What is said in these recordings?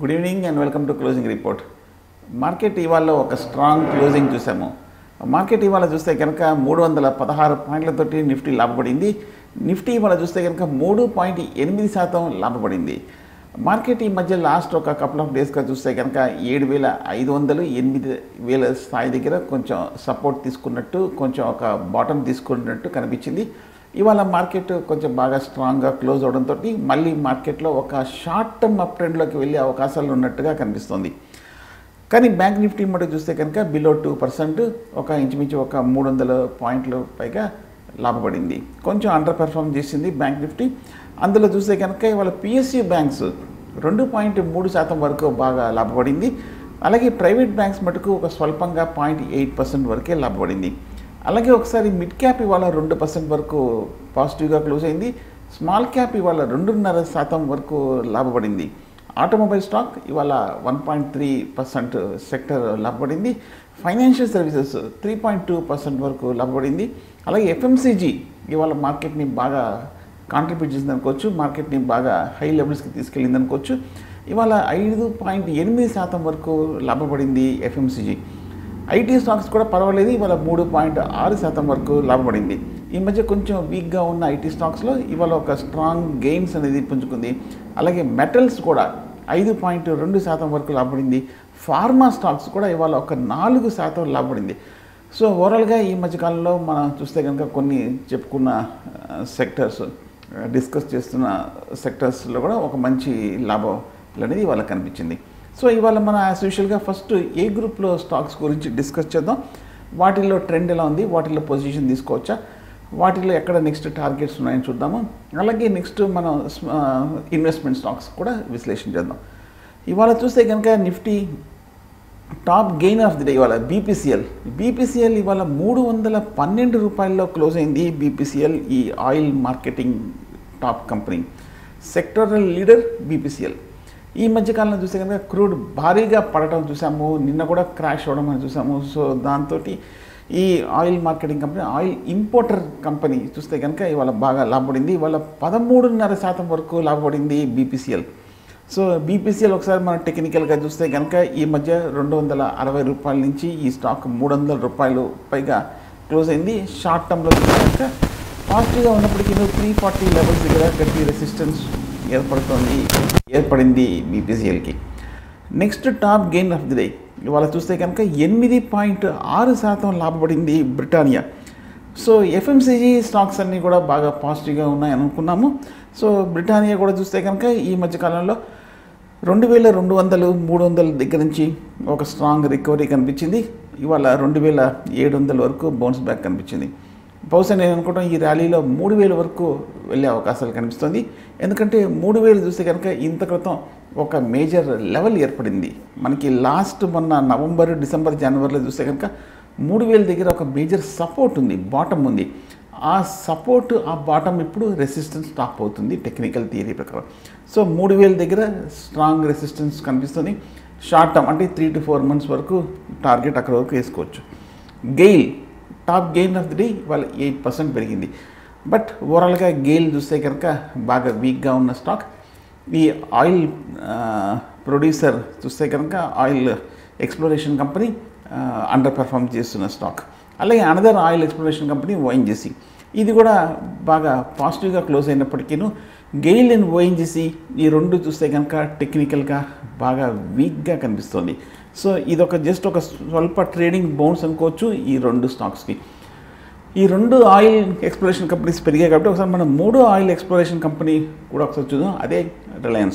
good evening and welcome to closing report market ఇవాళ ఒక strong closing చూసాము market ఇవాళ చూస్తే కనుక మూడు వందల పదహారు పాయింట్లతోటి నిఫ్టీ లాభపడింది నిఫ్టీ ఇవాళ చూస్తే కనుక మూడు పాయింట్ ఎనిమిది శాతం లాభపడింది మార్కెట్ ఈ మధ్య లాస్ట్ ఒక కపుల్ ఆఫ్ డేస్గా చూస్తే కనుక ఏడు వేల ఐదు వందలు ఎనిమిది వేల స్థాయి దగ్గర కొంచెం సపోర్ట్ తీసుకున్నట్టు కొంచెం ఒక బాటమ్ తీసుకున్నట్టు కనిపించింది ఇవాళ మార్కెట్ కొంచెం బాగా స్ట్రాంగ్గా క్లోజ్ అవడంతో మళ్ళీ మార్కెట్లో ఒక షార్ట్ టర్మ్ అప్ ట్రెండ్లోకి వెళ్ళే అవకాశాలు ఉన్నట్టుగా కనిపిస్తుంది కానీ బ్యాంక్ నిఫ్టీ మటు చూస్తే కనుక బిలో టూ పర్సెంట్ ఒక ఇంచుమించు ఒక మూడు వందల పాయింట్లు పైగా లాభపడింది కొంచెం అండర్ పెర్ఫామ్ చేసింది బ్యాంక్ నిఫ్టీ అందులో చూస్తే కనుక ఇవాళ పిఎస్యూ బ్యాంక్స్ రెండు పాయింట్ మూడు శాతం వరకు బాగా లాభపడింది అలాగే ప్రైవేట్ బ్యాంక్స్ మటుకు ఒక స్వల్పంగా పాయింట్ ఎయిట్ పర్సెంట్ వరకే లాభపడింది అలాగే ఒకసారి మిడ్ క్యాప్ ఇవాళ రెండు పర్సెంట్ వరకు పాజిటివ్గా క్లోజ్ అయింది స్మాల్ క్యాప్ ఇవాళ రెండున్నర శాతం వరకు లాభపడింది ఆటోమొబైల్ స్టాక్ ఇవాళ one point three percent sector లాభపడింది financial services three point two percent వరకు లాభపడింది అలాగే ఎఫ్ఎంసీజీ ఇవాళ మార్కెట్ని బాగా కాంట్రిబ్యూట్ చేసింది అనుకోవచ్చు మార్కెట్ని బాగా హై లెవెల్స్కి తీసుకెళ్ళింది అనుకోవచ్చు ఇవాళ ఐదు పాయింట్ ఎనిమిది శాతం వరకు లాభపడింది ఎఫ్ఎంసీజీ ఐటీ స్టాక్స్ కూడా పర్వాలేదు ఇవాళ మూడు పాయింట్ ఆరు శాతం వరకు లాభపడింది ఈ మధ్య కొంచెం వీక్గా ఉన్న ఐటీ స్టాక్స్లో ఇవాళ ఒక స్ట్రాంగ్ గెయిన్స్ అనేది పుంజుకుంది అలాగే మెటల్స్ కూడా ఐదు పాయింట్ రెండు శాతం వరకు లాభపడింది ఫార్మా స్టాక్స్ కూడా ఇవాళ ఒక నాలుగు శాతం లాభపడింది సో ఓవరాల్గా ఈ మధ్యకాలంలో మనం చూస్తే కనుక కొన్ని చెప్పుకున్న సెక్టర్స్ డిస్కస్ చేస్తున్న సెక్టర్స్లో కూడా ఒక మంచి లాభం అనేది ఇవాళ కనిపించింది సో ఇవాళ మన యాజ్ యూజువల్గా ఫస్ట్ ఏ గ్రూప్లో స్టాక్స్ గురించి డిస్కస్ చేద్దాం వాటిల్లో ట్రెండ్ ఎలా ఉంది వాటిల్లో పొజిషన్ తీసుకోవచ్చా వాటిలో ఎక్కడ నెక్స్ట్ టార్గెట్స్ ఉన్నాయని చూద్దాము అలాగే నెక్స్ట్ మనం ఇన్వెస్ట్మెంట్ స్టాక్స్ కూడా విశ్లేషణ చేద్దాం ఇవాళ చూస్తే కనుక Nifty top gain of the day ఇవాళ బీపీసీఎల్ బీపీసీఎల్ ఇవాళ మూడు వందల పన్నెండు రూపాయల్లో క్లోజ్ అయింది బీపీసీఎల్ ఈ oil marketing top company sectoral leader BPCL ఈ మధ్యకాలంలో చూస్తే కనుక క్రూడ్ భారీగా పడటం చూసాము నిన్న కూడా క్రాష్ అవ్వడం అని చూసాము సో దాంతో ఈ oil marketing company oil importer company చూస్తే కనుక ఇవాళ బాగా లాభపడింది ఇవాళ పదమూడున్నర శాతం వరకు లాభపడింది బీపీసీఎల్ సో బీపీసీఎల్ ఒకసారి మనం టెక్నికల్గా చూస్తే కనుక ఈ మధ్య రెండు వందల అరవై రూపాయల నుంచి ఈ స్టాక్ మూడు వందల రూపాయలు పైగా క్లోజ్ అయింది షార్ట్ టర్మ్లో చూస్తే కనుక పాజిటివ్గా ఉన్నప్పటికీ త్రీ ఫార్టీ లెవెల్స్ దగ్గర గట్టి రెసిస్టెన్స్ ఏర్పడుతుంది ఏర్పడింది బీపీసీఎల్కి next top gain of the day ఇవాళ చూస్తే కనుక ఎనిమిది పాయింట్ ఆరు శాతం లాభపడింది బ్రిటానియా సో ఎఫ్ఎంసీజీ స్టాక్స్ అన్నీ కూడా బాగా పాజిటివ్గా ఉన్నాయి అనుకున్నాము సో బ్రిటానియా కూడా చూస్తే కనుక ఈ మధ్యకాలంలో రెండు వేల రెండు వందలు మూడు వందల దగ్గర నుంచి ఒక స్ట్రాంగ్ రికవరీ కనిపించింది ఇవాళ రెండు వేల ఏడు వందల వరకు బౌన్స్ బ్యాక్ కనిపించింది బహుశా నేను అనుకోవడం ఈ ర్యాలీలో మూడు వేల వరకు వెళ్ళే అవకాశాలు కనిపిస్తుంది ఎందుకంటే మూడు వేలు చూస్తే కనుక ఇంత క్రితం ఒక మేజర్ లెవెల్ ఏర్పడింది మనకి లాస్ట్ మొన్న నవంబర్ డిసెంబర్ జనవరిలో చూస్తే కనుక మూడు వేల దగ్గర ఒక మేజర్ సపోర్ట్ ఉంది బాటమ్ ఉంది ఆ సపోర్ట్ ఆ బాటమ్ ఇప్పుడు రెసిస్టెన్స్ స్టాప్ అవుతుంది టెక్నికల్ థియరీ ప్రకారం సో మూడు వేల దగ్గర స్ట్రాంగ్ రెసిస్టెన్స్ కనిపిస్తుంది షార్ట్ టర్మ్ అంటే త్రీ టు ఫోర్ మంత్స్ వరకు టార్గెట్ అక్కడ వరకు వేసుకోవచ్చు GAIL top gain of the day వాళ్ళ ఎయిట్ పర్సెంట్ పెరిగింది బట్ ఓవరాల్గా గెయిల్ చూస్తే కనుక బాగా వీక్గా ఉన్న స్టాక్ ఈ ఆయిల్ ప్రొడ్యూసర్ చూస్తే కనుక oil exploration company under perform చేస్తున్న స్టాక్ అలాగే another oil exploration company ONGC ఇది కూడా బాగా పాజిటివ్గా క్లోజ్ అయినప్పటికీను గెయిల్ అండ్ ఓఎన్జీసీ ఈ రెండు చూస్తే కనుక టెక్నికల్గా బాగా వీక్గా కనిపిస్తుంది సో ఇది ఒక జస్ట్ ఒక స్వల్ప ట్రేడింగ్ బౌన్స్ అనుకోవచ్చు ఈ రెండు స్టాక్స్కి ఈ రెండు ఆయిల్ ఎక్స్ప్లోరేషన్ కంపెనీస్ పెరిగాయి కాబట్టి ఒకసారి మనం మూడో ఆయిల్ ఎక్స్ప్లోరేషన్ కంపెనీ కూడా ఒకసారి చూద్దాం అదే రిలయన్స్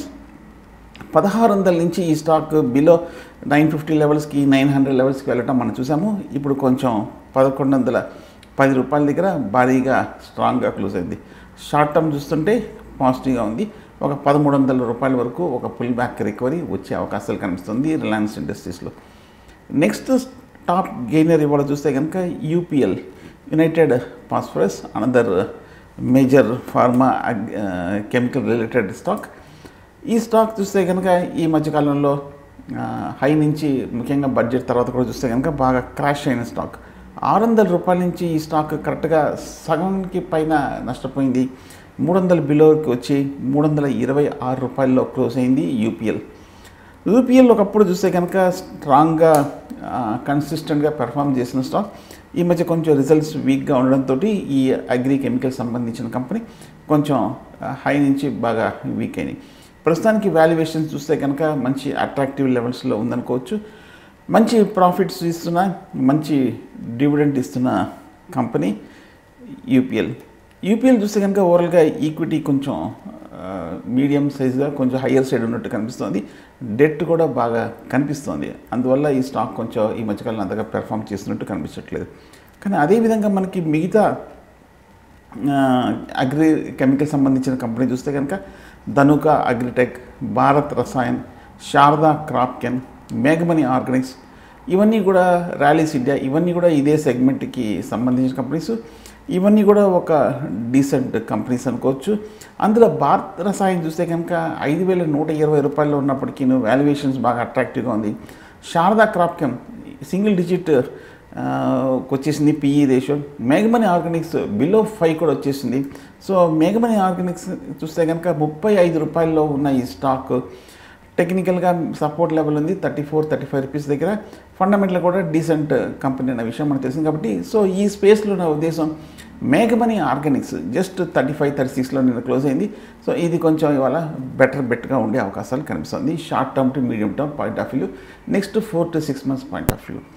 పదహారు వందల నుంచి ఈ స్టాక్ బిలో నైన్ ఫిఫ్టీ లెవెల్స్కి నైన్ హండ్రెడ్ లెవెల్స్కి వెళ్ళటం మనం చూసాము ఇప్పుడు కొంచెం పదకొండు వందల పది రూపాయల దగ్గర భారీగా స్ట్రాంగ్గా క్లోజ్ అయింది షార్ట్ టర్మ్ చూస్తుంటే పాజిటివ్గా ఉంది ఒక పదమూడు వందల రూపాయల వరకు ఒక పుల్ బ్యాక్ రికవరీ వచ్చే అవకాశాలు కనిపిస్తుంది రిలయన్స్ ఇండస్ట్రీస్లో నెక్స్ట్ టాప్ గెయినర్ ఇవాళ చూస్తే కనుక UPL united phosphorus another major pharma chemical related stock ఈ స్టాక్ చూస్తే కనుక ఈ మధ్యకాలంలో హై నుంచి ముఖ్యంగా బడ్జెట్ తర్వాత కూడా చూస్తే కనుక బాగా క్రాష్ అయిన స్టాక్ ఆరు వందల రూపాయల నుంచి ఈ స్టాక్ కరెక్ట్గా సగంకి పైన నష్టపోయింది మూడు వందల బిలోకి వచ్చి మూడు వందల ఇరవై ఆరు రూపాయల్లో క్లోజ్ అయింది యూపీఎల్ యూపీఎల్ ఒకప్పుడు చూస్తే కనుక స్ట్రాంగ్గా కన్సిస్టెంట్గా పెర్ఫామ్ చేసిన స్టాక్ ఈ మధ్య కొంచెం రిజల్ట్స్ వీక్గా ఉండడంతో ఈ అగ్రి కెమికల్ సంబంధించిన కంపెనీ కొంచెం హై నుంచి బాగా వీక్ అయినాయి ప్రస్తుతానికి వాల్యుయేషన్స్ చూస్తే కనుక మంచి అట్రాక్టివ్ లెవెల్స్లో ఉందనుకోవచ్చు మంచి ప్రాఫిట్స్ ఇస్తున్న మంచి డివిడెంట్ ఇస్తున్న కంపెనీ యూపీఎల్ యూపీఎల్ చూస్తే కనుక ఓవరాల్గా ఈక్విటీ కొంచెం మీడియం సైజ్గా కొంచెం హయ్యర్ సైడ్ ఉన్నట్టు కనిపిస్తుంది డెట్ కూడా బాగా కనిపిస్తుంది అందువల్ల ఈ స్టాక్ కొంచెం ఈ మధ్యకాలంలో అంతగా పెర్ఫామ్ చేస్తున్నట్టు కనిపించట్లేదు కానీ అదేవిధంగా మనకి మిగతా అగ్రి కెమికల్ సంబంధించిన కంపెనీ చూస్తే కనుక ధనుక అగ్రిటెక్ భారత్ రసాయన్ శారదా క్రాప్కెన్ మేఘమణి ఆర్గానిక్స్ ఇవన్నీ కూడా ర్యాలీస్ ఇండియా ఇవన్నీ కూడా ఇదే సెగ్మెంట్కి సంబంధించిన కంపెనీస్ ఇవన్నీ కూడా ఒక డీసెంట్ కంపెనీస్ అనుకోవచ్చు అందులో భారత్ రసాయన్ చూస్తే కనుక ఐదు వేల నూట ఇరవై రూపాయల్లో ఉన్నప్పటికీ వాల్యుయేషన్స్ బాగా అట్రాక్టివ్గా ఉంది శారదా క్రాప్కెమ్ సింగిల్ డిజిట్ వచ్చేసింది పిఈ రేషియో మేఘమణి ఆర్గానిక్స్ బిలో ఫైవ్ కూడా వచ్చేసింది సో మేఘమణి ఆర్గానిక్స్ చూస్తే కనుక ముప్పై ఐదు రూపాయల్లో ఉన్న ఈ స్టాక్ టెక్నికల్గా సపోర్ట్ లెవెల్ ఉంది thirty four thirty five rupees దగ్గర ఫండమెంటల్ కూడా డీసెంట్ కంపెనీ అనే విషయం మనకు తెలిసింది కాబట్టి సో ఈ స్పేస్లో నా ఉద్దేశం మేఘమణి organics just thirty five thirty సిక్స్లో నిన్న క్లోజ్ అయింది సో ఇది కొంచెం ఇవాళ బెటర్ బెట్గా ఉండే అవకాశాలు కనిపిస్తుంది short term to medium term point of view next four to six months point of view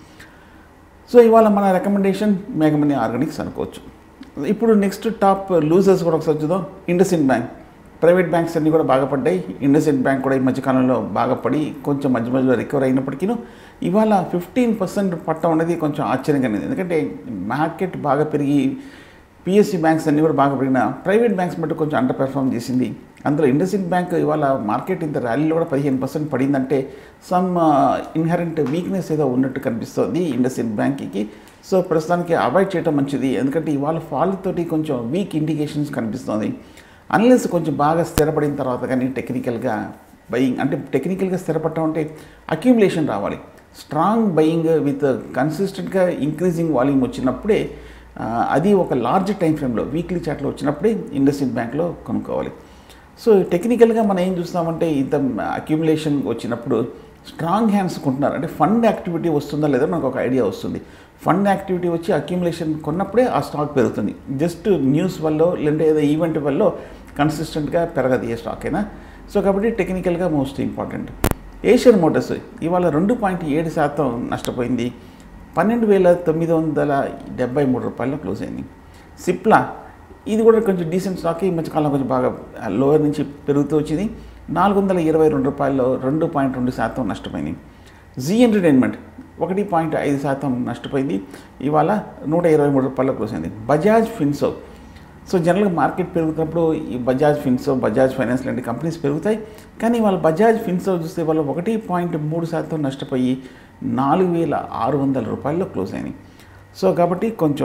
so ఇవాళ మన రికమెండేషన్ మేఘమణి ఆర్గానిక్స్ అనుకోవచ్చు ఇప్పుడు నెక్స్ట్ టాప్ లూజర్స్ కూడా ఒకసారి చూద్దాం ఇండస్ఇండ్ బ్యాంక్ ప్రైవేట్ బ్యాంక్స్ అన్నీ కూడా బాగా పడ్డాయి ఇండస్ఇండ్ బ్యాంక్ కూడా ఈ మధ్యకాలంలో బాగా పడి కొంచెం మధ్య మధ్యలో రికవర్ అయినప్పటికీ ఇవాళ ఫిఫ్టీన్ పర్సెంట్ పట్టడం అనేది కొంచెం ఆశ్చర్యంగా ఉంది ఎందుకంటే మార్కెట్ బాగా పెరిగి పిఎస్సి బ్యాంక్స్ అన్నీ కూడా బాగా పెరిగిన ప్రైవేట్ బ్యాంక్స్ బట్టి కొంచెం అండర్ పెర్ఫామ్ చేసింది అందులో ఇండస్ఇండ్ బ్యాంక్ ఇవాళ మార్కెట్ ఇంత ర్యాలీలో కూడా పదిహేను పర్సెంట్ పడిందంటే సమ్ ఇన్హరెంట్ వీక్నెస్ ఏదో ఉన్నట్టు కనిపిస్తుంది ఇండస్ఇండ్ బ్యాంక్కి సో ప్రస్తుతానికి అవాయిడ్ చేయడం మంచిది ఎందుకంటే ఇవాళ ఫాల్ తోటి కొంచెం వీక్ ఇండికేషన్స్ కనిపిస్తుంది అన్లెస్ కొంచెం బాగా స్థిరపడిన తర్వాత కానీ టెక్నికల్గా బయింగ్ అంటే టెక్నికల్గా స్థిరపడటం అంటే అక్యుములేషన్ రావాలి స్ట్రాంగ్ బయింగ్ విత్ కన్సిస్టెంట్గా ఇంక్రీజింగ్ వాల్యూమ్ వచ్చినప్పుడే అది ఒక లార్జ్ టైం ఫ్రేమ్లో వీక్లీ చాట్లో వచ్చినప్పుడే ఇండస్ఇండ్ బ్యాంక్లో కొనుక్కోవాలి సో టెక్నికల్గా మనం ఏం చూస్తామంటే ఇంత అక్యుములేషన్ వచ్చినప్పుడు స్ట్రాంగ్ హ్యాండ్స్ కొంటున్నారు అంటే ఫండ్ యాక్టివిటీ వస్తుందా లేదా మనకు ఒక ఐడియా వస్తుంది ఫండ్ యాక్టివిటీ వచ్చి అక్యుములేషన్ కొన్నప్పుడే ఆ స్టాక్ పెరుగుతుంది జస్ట్ న్యూస్ వల్ల లేదంటే ఏదో ఈవెంట్ వల్ల కన్సిస్టెంట్గా పెరగదు ఏ స్టాక్ అయినా సో కాబట్టి టెక్నికల్గా మోస్ట్ ఇంపార్టెంట్ ఏషియన్ మోటార్స్ ఇవాళ రెండు పాయింట్ ఏడు శాతం నష్టపోయింది పన్నెండు వేల తొమ్మిది వందల డెబ్బై మూడు రూపాయల్లో క్లోజ్ అయింది సిప్లా ఇది కూడా కొంచెం డీసెంట్ స్టాక్ ఈ మధ్యకాలంలో కొంచెం బాగా లోవర్ నుంచి పెరుగుతూ వచ్చింది నాలుగు వందల ఇరవై రెండు రూపాయల్లో రెండు పాయింట్ రెండు శాతం నష్టపోయింది జీ ఎంటర్టైన్మెంట్ ఒకటి పాయింట్ ఐదు శాతం నష్టపోయింది ఇవాళ నూట ఇరవై మూడు రూపాయల్లో క్లోజ్ అయింది బజాజ్ ఫిన్సో సో జనరల్గా మార్కెట్ పెరుగుతున్నప్పుడు ఈ బజాజ్ ఫిన్సో బజాజ్ ఫైనాన్స్ లాంటి కంపెనీస్ పెరుగుతాయి కానీ వాళ్ళ బజాజ్ ఫిన్సో చూస్తే వాళ్ళు ఒకటి పాయింట్ మూడు శాతం నష్టపోయి నాలుగు వేల ఆరు వందల రూపాయల్లో క్లోజ్ అయినాయి సో కాబట్టి కొంచెం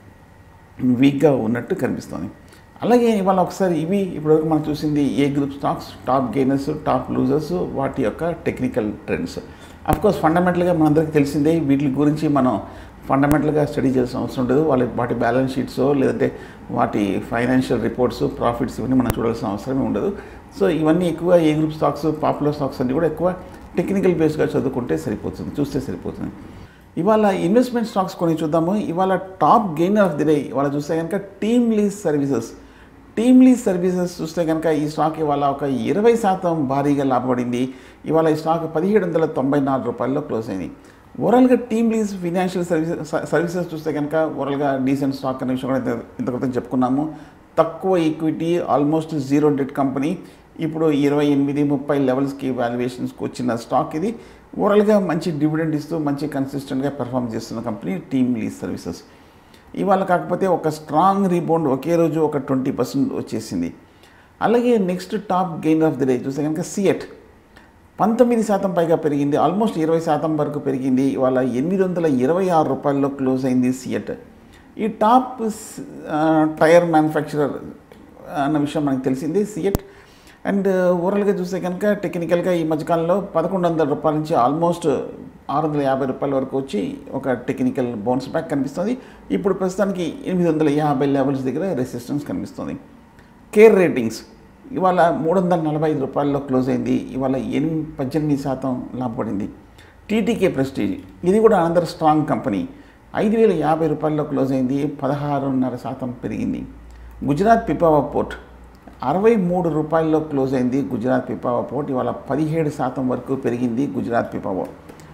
వీక్గా ఉన్నట్టు కనిపిస్తుంది అలాగే ఇవాళ ఒకసారి ఇవి ఇప్పటివరకు మనం చూసింది A group stocks top gainers top losers వాటి యొక్క టెక్నికల్ ట్రెండ్స్ కోర్స్ ఫండమెంటల్గా మనందరికీ తెలిసిందే వీటి గురించి మనం ఫండమెంటల్గా స్టడీ చేయాల్సిన అవసరం ఉండదు వాళ్ళ వాటి బ్యాలెన్స్ షీట్స్ లేదంటే వాటి ఫైనాన్షియల్ రిపోర్ట్స్ ప్రాఫిట్స్ ఇవన్నీ మనం చూడాల్సిన అవసరమే ఉండదు సో ఇవన్నీ ఎక్కువ A group stocks popular stocks అన్నీ కూడా ఎక్కువ టెక్నికల్ బేస్గా చదువుకుంటే సరిపోతుంది చూస్తే సరిపోతుంది ఇవాళ ఇన్వెస్ట్మెంట్ స్టాక్స్ కొన్ని చూద్దాము ఇవాళ top gainer of the day ఇవాళ చూస్తే కనుక TeamLease services TeamLease services చూస్తే కనుక ఈ స్టాక్ ఇవాళ ఒక ఇరవై శాతం భారీగా లాభపడింది ఇవాళ ఈ స్టాక్ పదిహేడు వందల తొంభై నాలుగు రూపాయల్లో క్లోజ్ అయింది ఓవరాల్గా TeamLease financial services services చూస్తే కనుక ఓవరాల్గా డీసెంట్ స్టాక్ అనే విషయం కూడా ఇంత ఇంత క్రితం చెప్పుకున్నాము తక్కువ equity almost zero debt company ఇప్పుడు ఇరవై ఎనిమిది ముప్పై లెవెల్స్కి వాల్యుయేషన్స్కి వచ్చిన స్టాక్ ఇది ఓవరాల్గా మంచి డివిడెండ్ ఇస్తూ మంచి కన్సిస్టెంట్గా పెర్ఫామ్ చేస్తున్న కంపెనీ టీమ్ లీజ్ సర్వీసెస్ ఇవాళ కాకపోతే ఒక స్ట్రాంగ్ రీబౌండ్ ఒకే రోజు ఒక ట్వంటీ పర్సెంట్ వచ్చేసింది అలాగే next top gain of the day చూస్తే కనుక సిఎట్ పంతొమ్మిది శాతం పైగా పెరిగింది ఆల్మోస్ట్ ఇరవై శాతం వరకు పెరిగింది ఇవాళ ఎనిమిది వందల ఇరవై ఆరు రూపాయల్లో క్లోజ్ అయింది సిఎట్ ఈ టాప్ టైర్ మ్యానుఫ్యాక్చరర్ అన్న విషయం మనకు తెలిసింది సిఎట్ అండ్ ఓవరాల్గా చూస్తే కనుక టెక్నికల్గా ఈ మధ్యకాలంలో పదకొండు వందల రూపాయల నుంచి ఆల్మోస్ట్ ఆరు వందల యాభై రూపాయల వరకు వచ్చి ఒక టెక్నికల్ బౌన్స్ బ్యాక్ కనిపిస్తుంది ఇప్పుడు ప్రస్తుతానికి ఎనిమిది వందల యాభై లెవెల్స్ దగ్గర రెసిస్టెన్స్ కనిపిస్తుంది కేర్ రేటింగ్స్ ఇవాళ మూడు వందల నలభై ఐదు రూపాయల్లో క్లోజ్ అయింది ఇవాళ ఎనిమిది పద్దెనిమిది శాతం లాభపడింది టీటీకే ప్రెస్టీజ్ ఇది కూడా అందరు స్ట్రాంగ్ కంపెనీ ఐదు వేల యాభై రూపాయల్లో క్లోజ్ అయింది పదహారున్నర శాతం పెరిగింది గుజరాత్ పిపావా పోర్ట్ అరవై మూడు రూపాయల్లో క్లోజ్ అయింది గుజరాత్ పిపావా పోర్ట్ ఇవాళ పదిహేడు శాతం వరకు పెరిగింది గుజరాత్ పిపావా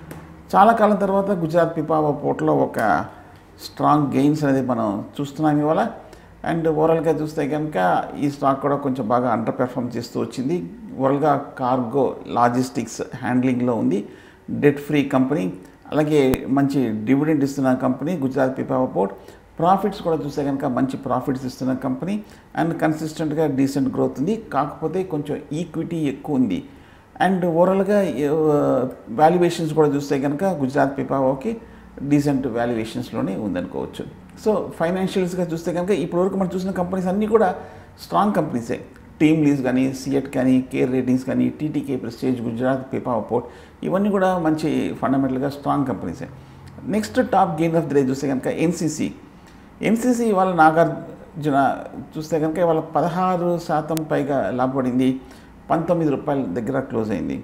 చాలా కాలం తర్వాత గుజరాత్ పిపావా పోర్ట్లో ఒక స్ట్రాంగ్ గెయిన్స్ అనేది మనం చూస్తున్నాం ఇవాళ అండ్ ఓవరాల్గా చూస్తే కనుక ఈ స్టాక్ కూడా కొంచెం బాగా అండర్ పెర్ఫామ్ చేస్తూ వచ్చింది ఓవరాల్గా కార్గో లాజిస్టిక్స్ హ్యాండ్లింగ్లో ఉంది డెట్ ఫ్రీ కంపెనీ అలాగే మంచి డివిడెండ్ ఇస్తున్న company Gujarat Pipavav port profits కూడా చూస్తే కనుక మంచి ప్రాఫిట్స్ ఇస్తున్న కంపెనీ అండ్ కన్సిస్టెంట్గా డీసెంట్ గ్రోత్ ఉంది కాకపోతే కొంచెం ఈక్విటీ ఎక్కువ ఉంది అండ్ ఓవరాల్గా వాల్యుయేషన్స్ కూడా చూస్తే కనుక గుజరాత్ పిపావాకి డీసెంట్ వాల్యుయేషన్స్లోనే ఉందనుకోవచ్చు సో ఫైనాన్షియల్స్గా చూస్తే కనుక ఇప్పటివరకు మనం చూసిన కంపెనీస్ అన్నీ కూడా స్ట్రాంగ్ కంపెనీసే టీమ్ లీజ్ కానీ సిఎట్ కానీ కేర్ రేటింగ్స్ కానీ TTK Prestige Gujarat Pipavav port ఇవన్నీ కూడా మంచి ఫండమెంటల్గా స్ట్రాంగ్ కంపెనీసే next top gain of the day చూస్తే కనుక ఎన్సీసీ ఎన్సీసీ ఇవాళ నాగార్జున చూస్తే కనుక ఇవాళ పదహారు శాతం పైగా లాభపడింది పంతొమ్మిది రూపాయల దగ్గర క్లోజ్ అయింది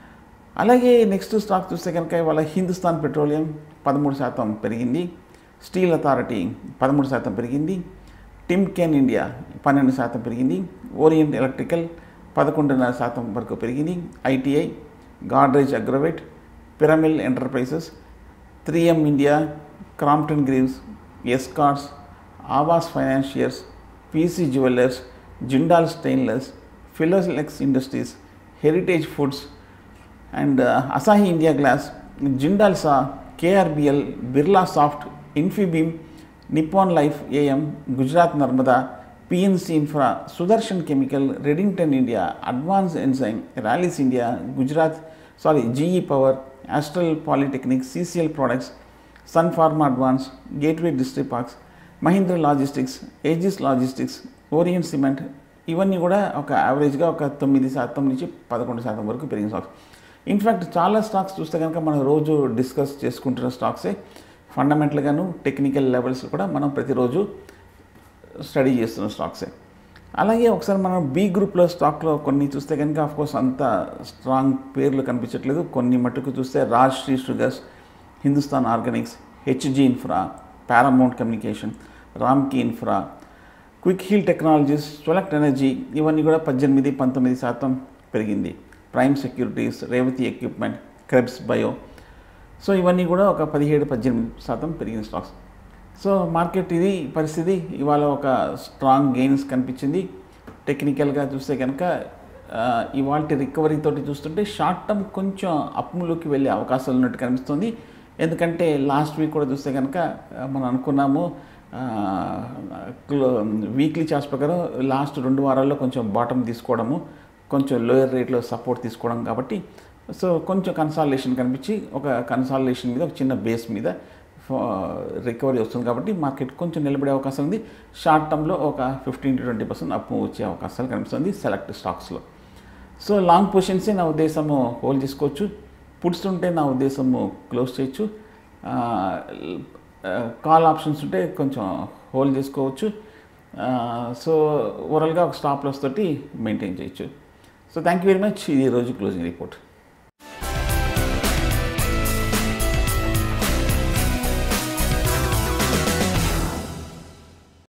అలాగే నెక్స్ట్ స్టాక్ చూస్తే కనుక ఇవాళ హిందుస్థాన్ పెట్రోలియం పదమూడు శాతం పెరిగింది స్టీల్ అథారిటీ పదమూడు శాతం పెరిగింది టిమ్కెన్ ఇండియా పన్నెండు శాతం పెరిగింది ఓరియంట్ ఎలక్ట్రికల్ పదకొండున్నర శాతం వరకు పెరిగింది ITI Godrej Agrovet Piramal enterprises three M India Crompton Greaves Escorts Aavas financiers PC jewellers Jindal stainless Finolex industries heritage foods and Asahi India glass Jindal Saw KRBL Birla soft Infibeam Nippon Life AM Gujarat Narmada PNC infra Sudarshan chemical Redington India advance enzyme Rallis India Gujarat sorry GE power Astral polytechnic CCL products Sun Pharma advance gateway district parks Mahindra logistics Aegis logistics Orient cement ఇవన్నీ కూడా ఒక యావరేజ్గా ఒక తొమ్మిది శాతం నుంచి పదకొండు శాతం వరకు పెరిగిన స్టాక్స్ ఇన్ఫ్యాక్ట్ చాలా స్టాక్స్ చూస్తే కనుక మనం రోజు డిస్కస్ చేసుకుంటున్న స్టాక్సే ఫండమెంటల్గాను టెక్నికల్ లెవెల్స్ కూడా మనం ప్రతిరోజు స్టడీ చేస్తున్న స్టాక్సే అలాగే ఒకసారి మనం బి గ్రూప్లో స్టాక్లో కొన్ని చూస్తే కనుక కోర్స్ అంత స్ట్రాంగ్ పేర్లు కనిపించట్లేదు కొన్ని మట్టుకు చూస్తే Raj Shree sugars Hindustan organics HG infra Paramount communication Ramky infra Quick Heal technologies Solex energy ఇవన్నీ కూడా పద్దెనిమిది పంతొమ్మిది శాతం పెరిగింది Prime Securities Revathi equipment Krebs bio so ఇవన్నీ కూడా ఒక పదిహేడు పద్దెనిమిది శాతం పెరిగిన స్టాక్స్ సో మార్కెట్ ఇది పరిస్థితి ఇవాళ ఒక స్ట్రాంగ్ గెయిన్స్ కనిపించింది టెక్నికల్గా చూస్తే కనుక ఇవాళ రికవరీ తోటి చూస్తుంటే షార్ట్ టర్మ్ కొంచెం అప్ములోకి వెళ్ళే అవకాశాలు ఉన్నట్టు కనిపిస్తుంది ఎందుకంటే లాస్ట్ వీక్ కూడా చూస్తే కనుక మనం అనుకున్నాము వీక్లీ చార్ట్స్ ప్రకారం లాస్ట్ రెండు వారాల్లో కొంచెం బాటమ్ తీసుకోవడము కొంచెం లోయర్ రేట్లో సపోర్ట్ తీసుకోవడం కాబట్టి సో కొంచెం కన్సాలేషన్ కనిపించి ఒక కన్సాలేషన్ మీద ఒక చిన్న బేస్ మీద రికవరీ వస్తుంది కాబట్టి మార్కెట్ కొంచెం నిలబడే అవకాశం ఉంది షార్ట్ టర్మ్లో ఒక fifteen to twenty percent up వచ్చే అవకాశాలు కనిపిస్తుంది సెలెక్ట్ స్టాక్స్లో సో లాంగ్ పొజిషన్సే నా ఉద్దేశము హోల్డ్ చేసుకోవచ్చు పుట్స్ ఉంటే నా ఉద్దేశము క్లోజ్ చేయొచ్చు కాల్ ఆప్షన్స్ ఉంటే కొంచెం హోల్డ్ చేసుకోవచ్చు సో ఓవరాల్గా ఒక స్టాప్ లాస్ తోటి మెయింటైన్ చేయొచ్చు so thank you very much ఇది రోజు క్లోజింగ్ రిపోర్ట్